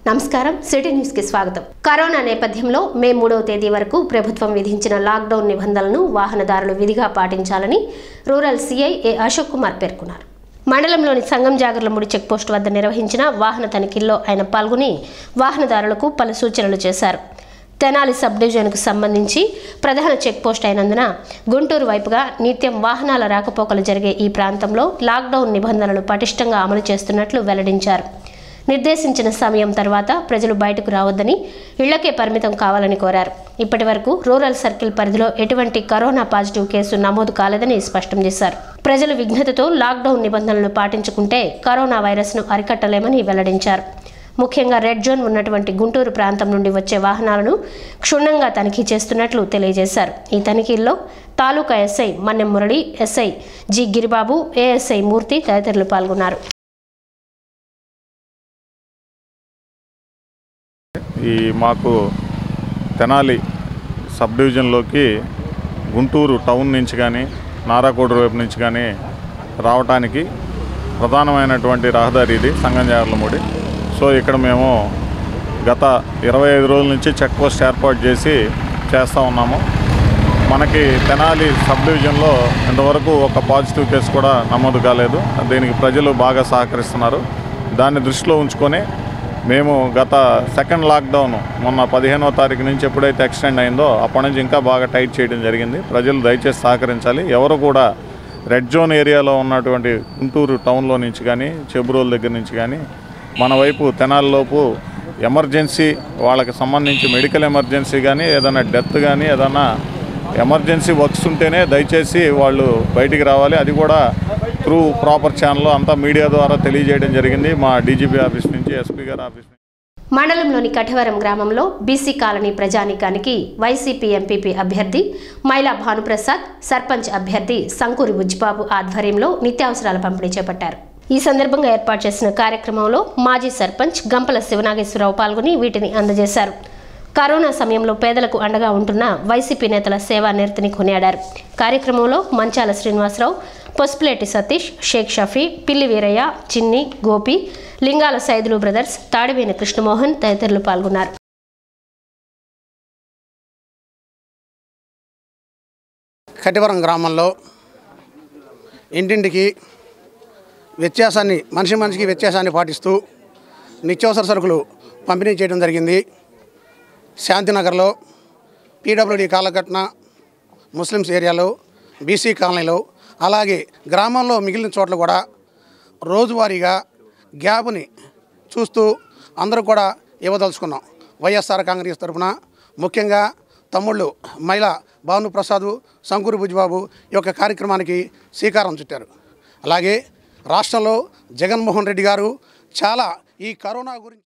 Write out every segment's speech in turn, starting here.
నమస్కారం city news కి స్వాగతం కరోనా నేపథ్యంలో మే మూడవ తేదీ వరకు ప్రభుత్వం విధించిన లాక్డౌన్ నిబంధనలను వాహనదారులు విధిగా పాటించాలని rural CI A Ashok Kumar పేర్కొన్నారు మండలంలోని సంగం జాగర్లముడి చెక్పోస్ట్ వద్ద నిర్వహించిన వాహన తనిఖీల్లో ఆయన పాల్గొని వాహనదారులకు పలు సూచనలు చేశారు తెనాలి సబ్ డివిజన్కు సంబంధించి ప్రధాన చెక్ పోస్ట్ అయినందున గుంటూరు వైపుగా నిత్యం వాహనాల రాకపోకలు జరిగే ఈ ప్రాంతంలో లాక్డౌన్ నిబంధనలు పటిష్టంగా అమలు చేస్తున్నట్లు వెల్లడించారు నిర్దేశించిన సమయం తర్వాత ప్రజలు బయటకు రావద్దని ఇళ్లకే పరిమితం కావాలని కోరారు ఇప్పటి వరకు రూరల్ సర్కిల్ పరిధిలో ఎటువంటి కరోనా పాజిటివ్ కేసు నమోదు కాలేదని స్పష్టం చేశారు ప్రజలు విఘ్నతతో లాక్డౌన్ నిబంధనలు పాటించుకుంటే కరోనా వైరస్ను అరికట్టలేమని వెల్లడించారు ముఖ్యంగా రెడ్ జోన్ ఉన్నటువంటి గుంటూరు ప్రాంతం నుండి వచ్చే వాహనాలను క్షుణ్ణంగా తనిఖీ చేస్తున్నట్లు తెలియజేశారు ఈ తనిఖీల్లో taluka SI Mannem Murali SI G Giribabu ASI Murthy తదితరులు పాల్గొన్నారు ఈ మాకు తెనాలి సబ్ డివిజన్లోకి గుంటూరు టౌన్ నుంచి కానీ నారాకోడూరు వైపు నుంచి కానీ రావటానికి ప్రధానమైనటువంటి రహదారి ఇది సంగంజార్లమూడి సో ఇక్కడ మేము గత ఇరవై ఐదు రోజుల నుంచి చెక్ పోస్ట్ ఏర్పాటు చేసి చేస్తూ ఉన్నాము మనకి తెనాలి సబ్ డివిజన్లో ఇంతవరకు ఒక పాజిటివ్ కేసు కూడా నమోదు కాలేదు దీనికి ప్రజలు బాగా సహకరిస్తున్నారు దాన్ని దృష్టిలో ఉంచుకొని మేము గత సెకండ్ లాక్డౌన్ మొన్న పదిహేనో తారీఖు నుంచి ఎప్పుడైతే ఎక్స్టెండ్ అయిందో అప్పటి నుంచి ఇంకా బాగా టైట్ చేయడం జరిగింది ప్రజలు దయచేసి సహకరించాలి ఎవరు కూడా రెడ్ జోన్ ఏరియాలో ఉన్నటువంటి గుంటూరు టౌన్లో నుంచి కానీ చెబురోల్ దగ్గర నుంచి కానీ మన వైపు తెనాలిలోపు ఎమర్జెన్సీ వాళ్ళకి సంబంధించి మెడికల్ ఎమర్జెన్సీ కానీ ఏదైనా డెత్ కానీ ఏదైనా ఎమర్జెన్సీ వర్క్స్ ఉంటేనే దయచేసి వాళ్ళు బయటికి రావాలి అది కూడా త్రూ ప్రాపర్ ఛానల్లో అంతా మీడియా ద్వారా తెలియజేయడం జరిగింది మా డీజీపీ ఆఫీస్ నుంచి ఎస్పీ గారి ఆఫీస్ నుంచి మండలంలోని కఠవరం గ్రామంలో బీసీ కాలనీ ప్రజానీకానికి వైసీపీ ఎంపీపీ అభ్యర్థి మైలా భానుప్రసాద్ సర్పంచ్ అభ్యర్థి సంకూరి బుజ్జిబాబు ఆధ్వర్యంలో నిత్యావసరాల పంపిణీ చేపట్టారు ఈ సందర్భంగా ఏర్పాటు చేసిన కార్యక్రమంలో మాజీ సర్పంచ్ గంపల శివనాగేశ్వరరావు పాల్గొని వీటిని అందజేశారు కరోనా సమయంలో పేదలకు అండగా ఉంటున్న వైసీపీ నేతల సేవా నిరతిని కొనియాడారు కార్యక్రమంలో మంచాల శ్రీనివాసరావు పొస్పులేటి సతీష్ షేక్ షఫీ పిల్లి వీరయ్య చిన్ని గోపి లింగాల సైదులు బ్రదర్స్ తాడివేని కృష్ణమోహన్ తదితరులు పాల్గొన్నారు కటివరం గ్రామంలో ఇంటింటికి వ్యత్యాసాన్ని మనిషి మనిషికి వ్యత్యాసాన్ని పాటిస్తూ నిత్యావసర సరుకులు పంపిణీ చేయడం జరిగింది శాంతినగర్లో పీడబ్ల్యూడి కాలకట్న ముస్లిమ్స్ ఏరియాలో బీసీ కాలనీలో అలాగే గ్రామంలో మిగిలిన చోట్ల కూడా రోజువారీగా గ్యాప్ని చూస్తూ అందరూ కూడా ఇవ్వదలుచుకున్నాం వైఎస్ఆర్ కాంగ్రెస్ తరఫున ముఖ్యంగా తమ్ముళ్ళు మైలా భానుప్రసాద్ శంకూరు బుజ్జిబాబు ఈ యొక్క కార్యక్రమానికి శ్రీకారం చుట్టారు అలాగే రాష్ట్రంలో జగన్మోహన్ రెడ్డి గారు చాలా ఈ కరోనా గురించి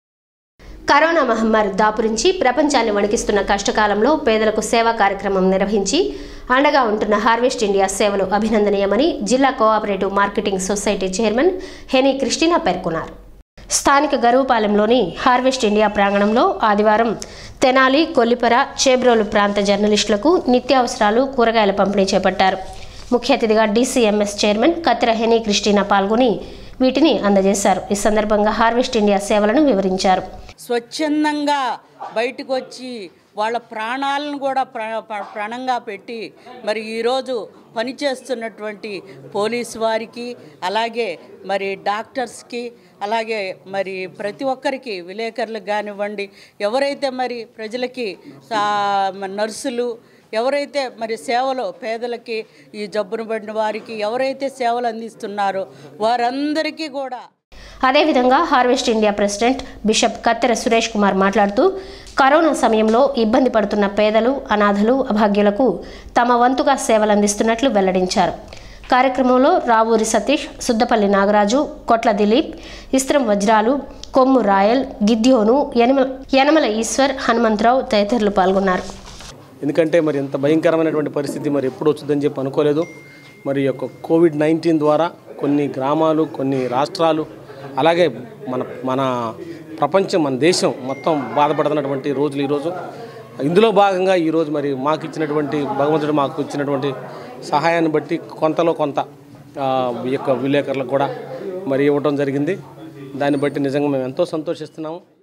కరోనా మహమ్మారి దాపురించి ప్రపంచాన్ని వణికిస్తున్న కష్టకాలంలో పేదలకు సేవా కార్యక్రమం నిర్వహించి అండగా ఉంటున్న హార్వెస్ట్ ఇండియా సేవలు అభినందనీయమని జిల్లా cooperative marketing society chairman Heni Christina పేర్కొన్నారు స్థానిక గరువుపాలెంలోని హార్వెస్ట్ ఇండియా ప్రాంగణంలో ఆదివారం తెనాలి కొల్లిపర చేబ్రోలు ప్రాంత జర్నలిస్టులకు నిత్యావసరాలు కూరగాయల పంపిణీ చేపట్టారు ముఖ్య అతిథిగా DCMS chairman Kathera Heni Christina పాల్గొని వీటిని అందజేశారు ఈ సందర్భంగా హార్వెస్ట్ ఇండియా సేవలను వివరించారు స్వచ్ఛందంగా బయటకు వచ్చి వాళ్ళ ప్రాణాలను కూడా ప్ర- ప్ర- ప్రాణంగా పెట్టి మరి ఈరోజు పనిచేస్తున్నటువంటి పోలీస్ వారికి అలాగే మరి డాక్టర్స్కి అలాగే మరి ప్రతి ఒక్కరికి విలేకరులకు కానివ్వండి ఎవరైతే మరి ప్రజలకి సా- నర్సులు ఎవరైతే మరి సేవలు పేదలకి ఈ జబ్బును పడిన వారికి ఎవరైతే సేవలు అందిస్తున్నారో వారందరికీ కూడా అదేవిధంగా హార్వెస్ట్ ఇండియా ప్రెసిడెంట్ బిషప్ కత్తెర సురేష్ కుమార్ మాట్లాడుతూ కరోనా సమయంలో ఇబ్బంది పడుతున్న పేదలు అనాథలు అభాగ్యులకు తమ వంతుగా సేవలు అందిస్తున్నట్లు వెల్లడించారు కార్యక్రమంలో రావూరి సతీష్ సుద్దపల్లి నాగరాజు కొట్ల దిలీప్ ఇస్త్రం వజ్రాలు కొమ్ము రాయల్ గిద్యోను యనమల యనమల ఈశ్వర్ హనుమంతరావు తదితరులు పాల్గొన్నారు ఎందుకంటే మరి ఎంత భయంకరమైనటువంటి పరిస్థితి మరి ఎప్పుడు వచ్చిందని చెప్పి అనుకోలేదు మరి ఈ యొక్క కోవిడ్ నైన్టీన్ ద్వారా కొన్ని గ్రామాలు కొన్ని రాష్ట్రాలు అలాగే మన మన ప్రపంచం మన దేశం మొత్తం బాధపడుతున్నటువంటి రోజులు ఈరోజు ఇందులో భాగంగా ఈరోజు మరి మాకు ఇచ్చినటువంటి భగవంతుడు మాకు ఇచ్చినటువంటి సహాయాన్ని బట్టి కొంతలో కొంత ఆ, ఈ యొక్క విలేకరులకు కూడా మరి ఇవ్వటం జరిగింది దాన్ని బట్టి నిజంగా మేము ఎంతో సంతోషిస్తున్నాము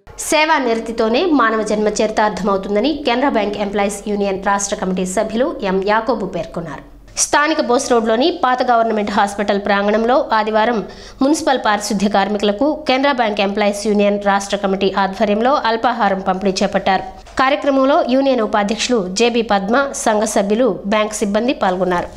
సేవా నిరతితోనే మానవ జన్మ చరితార్థమవుతుందని కెనరా బ్యాంక్ ఎంప్లాయీస్ యూనియన్ రాష్ట్ర కమిటీ సభ్యులు ఎం యాకోబు పేర్కొన్నారు స్థానిక బోస్ రోడ్లోని పాత గవర్నమెంట్ హాస్పిటల్ ప్రాంగణంలో ఆదివారం మున్సిపల్ పారిశుద్ధ్య కార్మికులకు కెనరా బ్యాంక్ ఎంప్లాయీస్ యూనియన్ రాష్ట్ర కమిటీ ఆధ్వర్యంలో అల్పాహారం పంపిణీ చేపట్టారు కార్యక్రమంలో యూనియన్ ఉపాధ్యక్షులు జేబీ పద్మ సంఘ సభ్యులు బ్యాంక్ సిబ్బంది పాల్గొన్నారు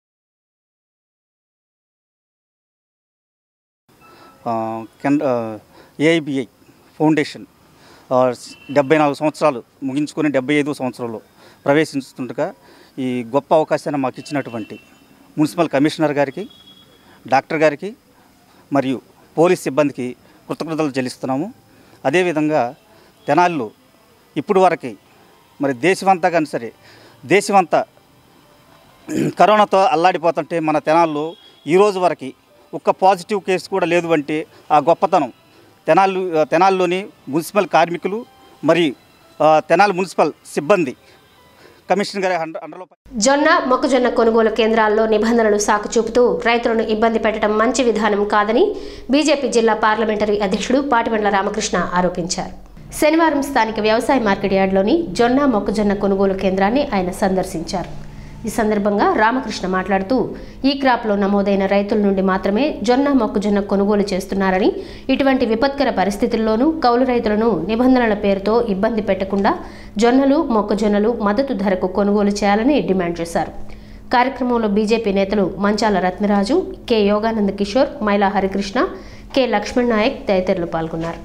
కెన్ ఏఐబిఐ ఫౌండేషన్ ఆ, డెబ్బై నాలుగు సంవత్సరాలు ముగించుకొని డెబ్బై ఐదు సంవత్సరంలో ప్రవేశిస్తుండగా ఈ గొప్ప అవకాశాన్ని మాకు ఇచ్చినటువంటి మున్సిపల్ కమిషనర్ గారికి డాక్టర్ గారికి మరియు పోలీస్ సిబ్బందికి కృతజ్ఞతలు చెల్లిస్తున్నాము అదేవిధంగా తెనాలిలో ఇప్పుడు వరకు మరి దేశమంతా కానీ సరే దేశమంతా కరోనాతో అల్లాడిపోతుంటే మన తెనాల్లో ఈ రోజు వరకు ఒక్క పాజిటివ్ కేసు కూడా లేదు అంటే ఆ గొప్పతనం తెనాలు తెనాల్లోని మున్సిపల్ కార్మికులు మరియు ఆ, తెనాలి మున్సిపల్ సిబ్బంది కమిషనర్ గారి అండ అండలో జొన్న మొక్కజొన్న కొనుగోలు కేంద్రాల్లో నిబంధనలు సాకు చూపుతూ రైతులను ఇబ్బంది పెట్టడం మంచి విధానం కాదని బీజేపీ జిల్లా పార్లమెంటరీ అధ్యక్షుడు పాటిబండ్ల రామకృష్ణ ఆరోపించారు శనివారం స్థానిక వ్యవసాయ మార్కెట్ యార్డ్లోని జొన్న మొక్కజొన్న కొనుగోలు కేంద్రాన్ని ఆయన సందర్శించారు ఈ సందర్భంగా రామకృష్ణ మాట్లాడుతూ ఈ క్రాప్లో నమోదైన రైతుల నుండి మాత్రమే జొన్న మొక్కజొన్న కొనుగోలు చేస్తున్నారని ఇటువంటి విపత్కర పరిస్థితుల్లోనూ కౌలు రైతులను నిబంధనల పేరుతో ఇబ్బంది పెట్టకుండా జొన్నలు మొక్కజొన్నలు మద్దతు ధరకు కొనుగోలు చేయాలని డిమాండ్ చేశారు కార్యక్రమంలో బీజేపీ నేతలు మంచాల రత్నరాజు కె యోగానంద్ కిషోర్ మైలా హరికృష్ణ కె లక్ష్మణ్ నాయక్ తదితరులు పాల్గొన్నారు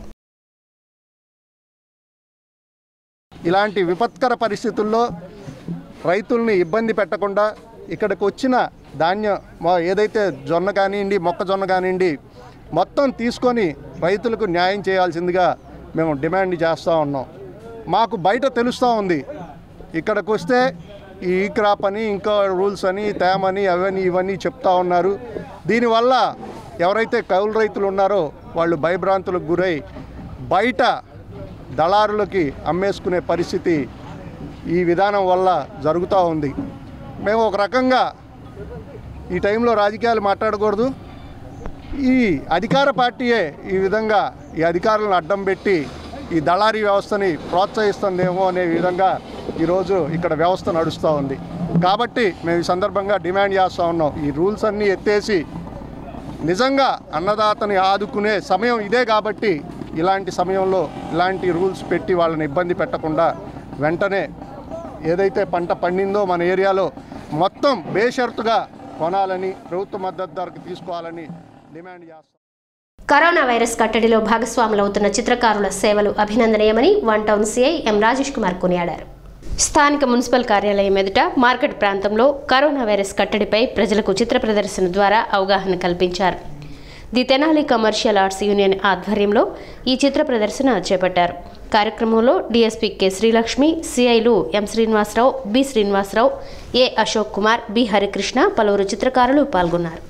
ఇలాంటి విపత్కర పరిస్థితుల్లో రైతుల్ని ఇబ్బంది పెట్టకుండా ఇక్కడికి వచ్చిన ధాన్యం మొ- ఏదైతే జొన్న కానివ్వండి మొక్కజొన్న కానివ్వండి మొత్తం తీసుకొని రైతులకు న్యాయం చేయాల్సిందిగా మేము డిమాండ్ చేస్తూ ఉన్నాం మాకు బయట తెలుస్తూ ఉంది ఇక్కడికి వస్తే ఈ క్రాప్ అని ఇంకా రూల్స్ అని తేమని అవన్నీ ఇవన్నీ చెప్తా ఉన్నారు దీనివల్ల ఎవరైతే కౌలు రైతులు ఉన్నారో వాళ్ళు భయభ్రాంతులకు గురై బయట దళారులకి అమ్మేసుకునే పరిస్థితి ఈ విధానం వల్ల జరుగుతూ ఉంది మేము ఒక రకంగా ఈ టైంలో రాజకీయాలు మాట్లాడకూడదు ఈ అధికార పార్టీయే ఈ విధంగా ఈ అధికారులను అడ్డం పెట్టి ఈ దళారీ వ్యవస్థని ప్రోత్సహిస్తుందేమో అనే విధంగా ఈరోజు ఇక్కడ వ్యవస్థ నడుస్తూ ఉంది కాబట్టి మేము ఈ సందర్భంగా డిమాండ్ చేస్తూ ఉన్నాం ఈ రూల్స్ అన్నీ ఎత్తేసి నిజంగా అన్నదాతని ఆదుకునే సమయం ఇదే కాబట్టి ఇలాంటి సమయంలో ఇలాంటి రూల్స్ పెట్టి వాళ్ళని ఇబ్బంది పెట్టకుండా వెంటనే ఏదైతే పంట పండిందో మన ఏరియాలో మొత్తం బేషరతుగా కొనాలని ప్రభుత్వ మద్దతు ధరకు తీసుకోవాలని డిమాండ్ చేస్తాం కరోనా వైరస్ కట్టడిలో భాగస్వాములవుతున్న చిత్రకారుల సేవలు అభినందనీయమని one town CI M Rajesh Kumar కొనియాడారు స్థానిక మున్సిపల్ కార్యాలయం ఎదుట మార్కెట్ ప్రాంతంలో కరోనా వైరస్ కట్టడిపై ప్రజలకు చిత్ర ప్రదర్శన ద్వారా అవగాహన కల్పించారు the Tenali commercial arts union ఆధ్వర్యంలో ఈ చిత్ర ప్రదర్శన చేపట్టారు కార్యక్రమంలో డీఎస్పీ కె శ్రీలక్ష్మి సిఐలు M Srinivasarao B Srinivasarao A Ashok Kumar B Harikrishna పలువురు చిత్రకారులు పాల్గొన్నారు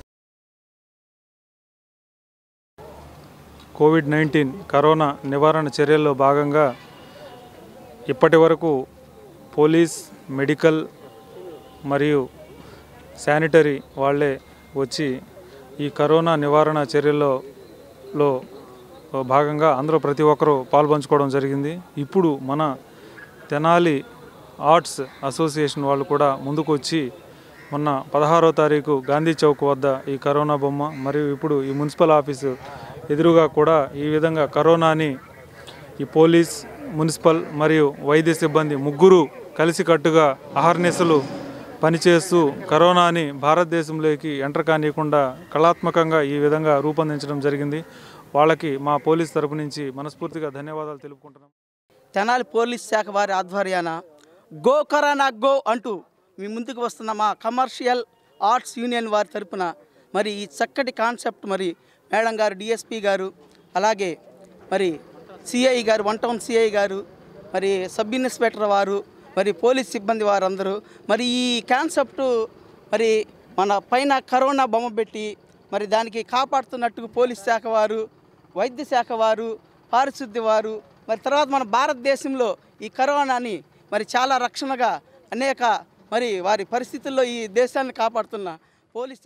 కోవిడ్ నైన్టీన్ కరోనా నివారణ చర్యల్లో భాగంగా ఇప్పటి వరకు పోలీస్ మెడికల్ మరియు శానిటరీ వాళ్ళే వచ్చి ఈ కరోనా నివారణ చర్యల్లో లో భాగంగా అందరూ ప్రతి ఒక్కరూ పాల్పంచుకోవడం జరిగింది ఇప్పుడు మన తెనాలి ఆర్ట్స్ అసోసియేషన్ వాళ్ళు కూడా ముందుకు వచ్చి మొన్న పదహారో తారీఖు గాంధీ చౌక్ వద్ద ఈ కరోనా బొమ్మ మరియు ఇప్పుడు ఈ మున్సిపల్ ఆఫీసు ఎదురుగా కూడా ఈ విధంగా కరోనాని ఈ పోలీస్ మున్సిపల్ మరియు వైద్య సిబ్బంది ముగ్గురు కలిసికట్టుగా అహర్నిశలు పనిచేస్తూ కరోనాని భారతదేశంలోకి ఎంటర్ కానియకుండా కళాత్మకంగా ఈ విధంగా రూపొందించడం జరిగింది వాళ్ళకి మా పోలీస్ తరపు నుంచి మనస్ఫూర్తిగా ధన్యవాదాలు తెలుపుకుంటున్నాం తెనాలి పోలీస్ శాఖ వారి ఆధ్వర్యాన గో కరోనా గో అంటూ మీ ముందుకు వస్తున్న మా కమర్షియల్ ఆర్ట్స్ యూనియన్ వారి తరపున మరి ఈ చక్కటి కాన్సెప్ట్ మరి మేడం గారు డిఎస్పి గారు అలాగే మరి సిఐ గారు వన్ టౌన్ సిఐ గారు మరి సబ్ ఇన్స్పెక్టర్ వారు మరి పోలీస్ సిబ్బంది వారందరూ మరి ఈ కాన్సెప్ట్ మరి మన పైన కరోనా బొమ్మ పెట్టి మరి దానికి కాపాడుతున్నట్టు పోలీస్ శాఖ వారు వైద్య శాఖ వారు పారిశుద్ధ్య వారు మరి తర్వాత మన భారతదేశంలో ఈ కరోనాని మరి చాలా రక్షణగా అనేక మరి వారి పరిస్థితుల్లో ఈ దేశాన్ని కాపాడుతున్న పోలీస్ శాఖ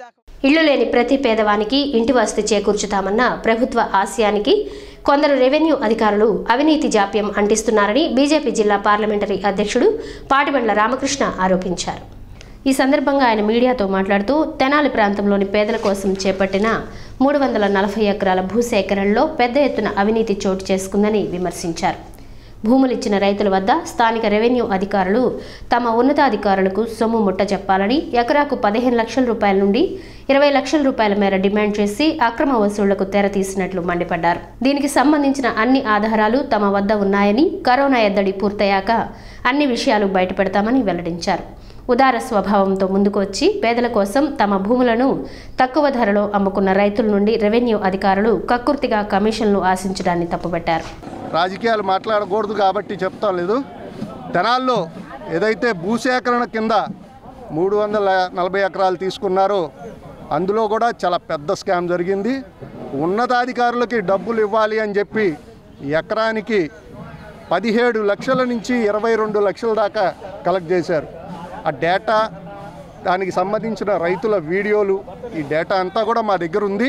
ఇళ్లు లేని ప్రతి పేదవానికి ఇంటి వసతి చేకూర్చుతామన్న ప్రభుత్వ ఆశయానికి కొందరు రెవెన్యూ అధికారులు అవినీతి జాప్యం అంటిస్తున్నారని బీజేపీ జిల్లా పార్లమెంటరీ అధ్యక్షుడు పాటిబండ్ల రామకృష్ణ ఆరోపించారు ఈ సందర్భంగా ఆయన మీడియాతో మాట్లాడుతూ తెనాలి ప్రాంతంలోని పేదల కోసం చేపట్టిన మూడు వందల నలభై ఎకరాల భూసేకరణలో పెద్ద ఎత్తున అవినీతి చోటు చేసుకుందని విమర్శించారు భూములు ఇచ్చిన రైతుల వద్ద స్థానిక రెవెన్యూ అధికారులు తమ ఉన్నతాధికారులకు సొమ్ము ముట్ట చెప్పాలని ఎకరాకు పదిహేను లక్షల రూపాయల నుండి ఇరవై లక్షల రూపాయల మేర డిమాండ్ చేసి అక్రమ వసూళ్లకు తెర తీసినట్లు మండిపడ్డారు దీనికి సంబంధించిన అన్ని ఆధారాలు తమ వద్ద ఉన్నాయని కరోనా ఎద్దడి పూర్తయ్యాక అన్ని విషయాలు బయటపెడతామని వెల్లడించారు ఉదార స్వభావంతో ముందుకు వచ్చి పేదల కోసం తమ భూములను తక్కువ ధరలో అమ్ముకున్న రైతుల నుండి రెవెన్యూ అధికారులు కక్కుర్తిగా కమిషన్లు ఆశించడాన్ని తప్పుపట్టారు రాజకీయాలు మాట్లాడకూడదు కాబట్టి చెప్తాం లేదు తెనాల్లో ఏదైతే భూసేకరణ కింద మూడు వందల నలభై ఎకరాలు తీసుకున్నారో అందులో కూడా చాలా పెద్ద స్కామ్ జరిగింది ఉన్నతాధికారులకి డబ్బులు ఇవ్వాలి అని చెప్పి ఎకరానికి పదిహేడు లక్షల నుంచి ఇరవై రెండు లక్షల దాకా కలెక్ట్ చేశారు ఆ డేటా దానికి సంబంధించిన రైతుల వీడియోలు ఈ డేటా అంతా కూడా మా దగ్గర ఉంది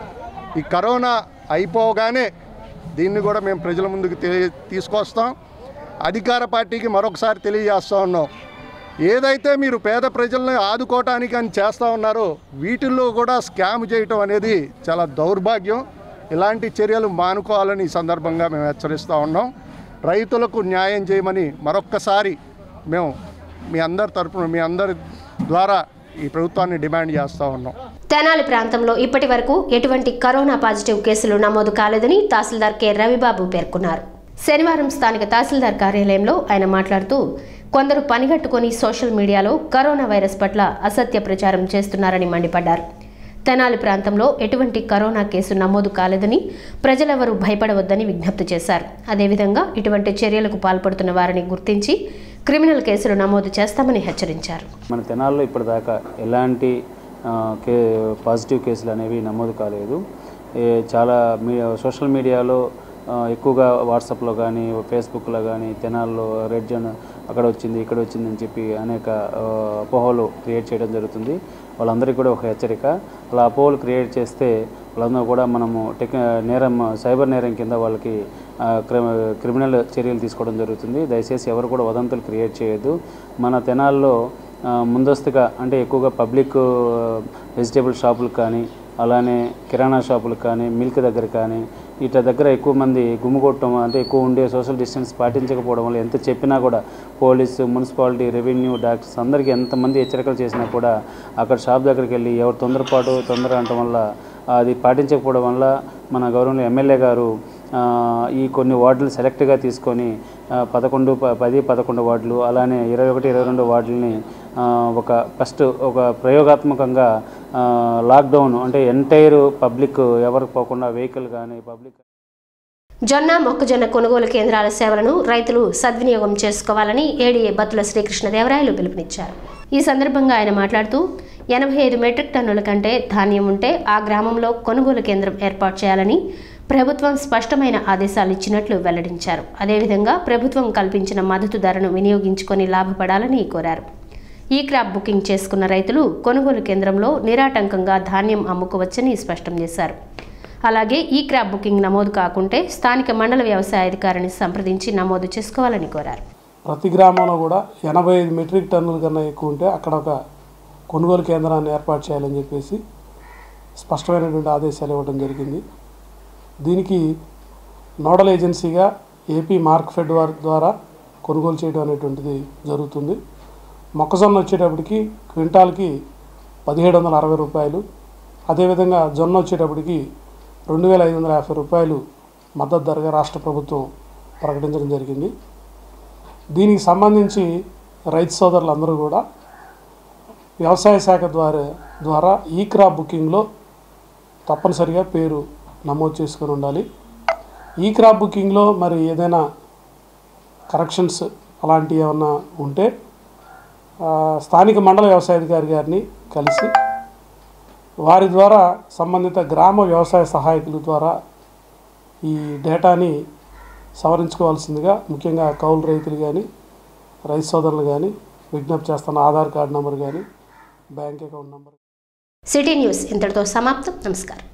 ఈ కరోనా అయిపోగానే దీన్ని కూడా మేము ప్రజల ముందుకు తెలియ తీసుకొస్తాం అధికార పార్టీకి మరొకసారి తెలియజేస్తూ ఉన్నాం ఏదైతే మీరు పేద ప్రజల్ని ఆదుకోవటానికి అని చేస్తూ ఉన్నారో వీటిల్లో కూడా స్కామ్ చేయటం అనేది చాలా దౌర్భాగ్యం ఇలాంటి చర్యలు మానుకోవాలని ఈ సందర్భంగా మేము హెచ్చరిస్తూ ఉన్నాం రైతులకు న్యాయం చేయమని మరొక్కసారి మేము మీ అందరి తరపున మీ అందరి ద్వారా ఈ ప్రభుత్వాన్ని డిమాండ్ చేస్తూ ఉన్నాం తెనాలి ప్రాంతంలో ఇప్పటి వరకు ఎటువంటి కరోనా పాజిటివ్ కేసులు నమోదు కాలేదని తహసీల్దార్ కె రవిబాబు పేర్కొన్నారు శనివారం స్థానిక తహసీల్దార్ కార్యాలయంలో ఆయన మాట్లాడుతూ కొందరు పనిగట్టుకొని సోషల్ మీడియాలో కరోనా వైరస్ పట్ల అసత్య ప్రచారం చేస్తున్నారని మండిపడ్డారు తెనాలి ప్రాంతంలో ఎటువంటి కరోనా కేసు నమోదు కాలేదని ప్రజలెవరూ భయపడవద్దని విజ్ఞప్తి చేశారు అదేవిధంగా ఇటువంటి చర్యలకు పాల్పడుతున్న వారిని గుర్తించి క్రిమినల్ కేసులు నమోదు చేస్తామని హెచ్చరించారు మన తెనాల్లో ఇప్పటిదాకా ఎలాంటి ఆ, కే పాజిటివ్ కేసులు అనేవి నమోదు కాలేదు ఏ, చాలా మీ సోషల్ మీడియాలో ఆ, ఎక్కువగా వాట్సాప్లో కానీ ఫేస్బుక్లో కానీ తెనాల్లో రెడ్ జోన్ అక్కడ వచ్చింది ఇక్కడ వచ్చింది అని చెప్పి అనేక ఆ, అపోహలు క్రియేట్ చేయడం జరుగుతుంది వాళ్ళందరికీ కూడా ఒక హెచ్చరిక అలా అపోహలు క్రియేట్ చేస్తే వాళ్ళందరూ కూడా మనము టెక్ నేరం సైబర్ నేరం కింద వాళ్ళకి ఆ, క్రిమి క్రిమినల్ చర్యలు తీసుకోవడం జరుగుతుంది దయచేసి ఎవరు కూడా వదంతులు క్రియేట్ చేయొద్దు మన తెనాల్లో ఆ, ముందస్తుగా అంటే ఎక్కువగా పబ్లిక్ వెజిటేబుల్ షాపులకు కానీ అలానే కిరాణా షాపులకు కానీ మిల్క్ దగ్గర కానీ ఇట్లా దగ్గర ఎక్కువ మంది గుమ్ముకొట్టడం అంటే ఎక్కువ ఉండే సోషల్ డిస్టెన్స్ పాటించకపోవడం వల్ల ఎంత చెప్పినా కూడా పోలీసు మున్సిపాలిటీ రెవెన్యూ డాక్టర్స్ అందరికీ ఎంతమంది హెచ్చరికలు చేసినా కూడా అక్కడ షాప్ దగ్గరికి వెళ్ళి ఎవరు తొందరపాటు తొందర అనటం వల్ల అది పాటించకపోవడం వల్ల మన గౌరవంలో ఎమ్మెల్యే గారు ఆ, ఈ కొన్ని వార్డులు సెలెక్ట్గా తీసుకొని ఆ, పదకొండు ప- పది పదకొండు వార్డులు అలానే ఇరవై ఒకటి ఇరవై రెండు వార్డులని ఆ, ఒక ఫస్ట్ ఒక ప్రయోగాత్మకంగా ఆ, లాక్డౌన్ అంటే ఎంటైర్ పబ్లిక్ ఎవరికి పోకుండా వెహికల్ కానీ పబ్లిక్ జొన్న మొక్కజొన్న కొనుగోలు కేంద్రాల సేవలను రైతులు సద్వినియోగం చేసుకోవాలని ఏడీఏ బత్తుల శ్రీకృష్ణదేవరాయలు పిలుపునిచ్చారు ఈ సందర్భంగా ఆయన మాట్లాడుతూ ఎనభై ఐదు మెట్రిక్ టన్నుల కంటే ధాన్యం ఉంటే ఆ గ్రామంలో కొనుగోలు కేంద్రం ఏర్పాటు చేయాలని ప్రభుత్వం స్పష్టమైన ఆదేశాలు ఇచ్చినట్లు వెల్లడించారు అదేవిధంగా ప్రభుత్వం కల్పించిన మద్దతు ధరను వినియోగించుకొని లాభపడాలని కోరారు ఈ క్రాప్ బుకింగ్ చేసుకున్న రైతులు కొనుగోలు కేంద్రంలో నిరాటంకంగా ధాన్యం అమ్ముకోవచ్చని స్పష్టం చేశారు అలాగే ఈ క్రాప్ బుకింగ్ నమోదు కాకుంటే స్థానిక మండల వ్యవసాయ అధికారిని సంప్రదించి నమోదు చేసుకోవాలని కోరారు ప్రతి గ్రామంలో కూడా ఎనభై ఐదు మెట్రిక్ టన్నుల కన్నా ఎక్కువ ఉంటే అక్కడ ఒక కొనుగోలు కేంద్రాన్ని ఏర్పాటు చేయాలని చెప్పేసి స్పష్టమైనటువంటి ఆదేశాలు ఇవ్వడం జరిగింది దీనికి నోడల్ ఏజెన్సీగా ఏపీ మార్క్ ఫెడ్ వారి ద్వారా కొనుగోలు చేయడం అనేటువంటిది జరుగుతుంది మొక్కజొన్న వచ్చేటప్పటికి క్వింటాల్కి పదిహేడు వందల అరవై రూపాయలు అదేవిధంగా జొన్న వచ్చేటప్పటికి రెండు వేల ఐదు వందల యాభై రూపాయలు మద్దతు ధరగా రాష్ట్ర ప్రభుత్వం ప్రకటించడం జరిగింది దీనికి సంబంధించి రైతు సోదరులందరూ కూడా వ్యవసాయ శాఖ ద్వారా ద్వారా ఈ క్రాప్ బుకింగ్లో తప్పనిసరిగా పేరు నమోదు చేసుకొని ఉండాలి ఈ క్రాప్ బుకింగ్లో మరి ఏదైనా కరెక్షన్స్ అలాంటివి ఏమన్నా ఉంటే ఆ, స్థానిక మండల వ్యవసాయాధికారి గారిని కలిసి వారి ద్వారా సంబంధిత గ్రామ వ్యవసాయ సహాయకుల ద్వారా ఈ డేటాని సవరించుకోవాల్సిందిగా ముఖ్యంగా కౌలు రైతులు కానీ రైతు సోదరులు కానీ విజ్ఞప్తి చేస్తున్న ఆధార్ కార్డు నెంబర్ కానీ bank account number city news ఇంతటితో సమాప్తం నమస్కారం